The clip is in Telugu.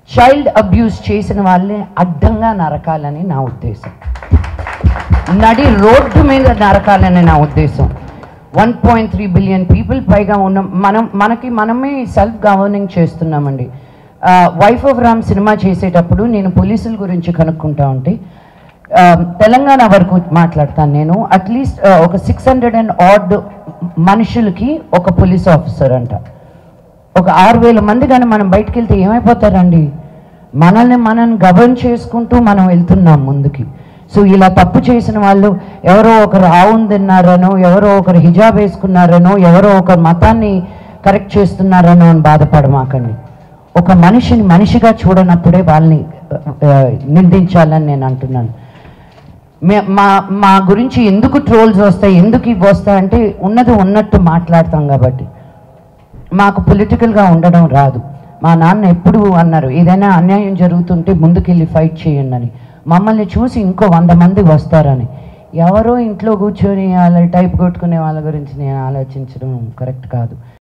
చైల్డ్ అబ్యూస్ చేసిన వాళ్ళని అడ్డంగా నరకాలని నా ఉద్దేశం నడి రోడ్డు మీద నరకాలని నా ఉద్దేశం one point three billion people పైగా ఉన్న మనం మనకి మనమే సెల్ఫ్ గవర్నింగ్ చేస్తున్నామండి వైఫ్ ఆఫ్ రామ్ సినిమా చేసేటప్పుడు నేను పోలీసుల గురించి కనుక్కుంటా ఉంటే ఆ, తెలంగాణ వరకు మాట్లాడతాను నేను అట్లీస్ట్ ఒక సిక్స్ హండ్రెడ్ అండ్ ఆడ్ మనుషులకి ఒక పోలీస్ ఆఫీసర్ అంట ఒక ఆరు వేల మంది కానీ మనం బయటికి వెళ్తే ఏమైపోతారండి మనల్ని మనం గవర్న్ చేసుకుంటూ మనం వెళ్తున్నాం ముందుకి సో ఇలా తప్పు చేసిన వాళ్ళు ఎవరో ఒకరు ఆవును తిన్నారనో ఎవరో ఒకరు హిజాబ్ వేసుకున్నారనో ఎవరో ఒకరు మతాన్ని కరెక్ట్ చేస్తున్నారనో అని బాధపడమాకండి ఒక మనిషిని మనిషిగా చూడనప్పుడే వాళ్ళని ఆ, నిందించాలని నేను అంటున్నాను మే- మా మా గురించి ఎందుకు ట్రోల్స్ వస్తాయి ఎందుకు ఇవి వస్తాయి అంటే ఉన్నది ఉన్నట్టు మాట్లాడతాం కాబట్టి మాకు పొలిటికల్గా ఉండడం రాదు మా నాన్న ఎప్పుడు అన్నారు ఏదైనా అన్యాయం జరుగుతుంటే ముందుకెళ్ళి ఫైట్ చేయండి అని మమ్మల్ని చూసి ఇంకో వంద మంది వస్తారని ఎవరో ఇంట్లో కూర్చొని వాళ్ళ టైప్ కొట్టుకునే వాళ్ళ గురించి నేను ఆలోచించడం కరెక్ట్ కాదు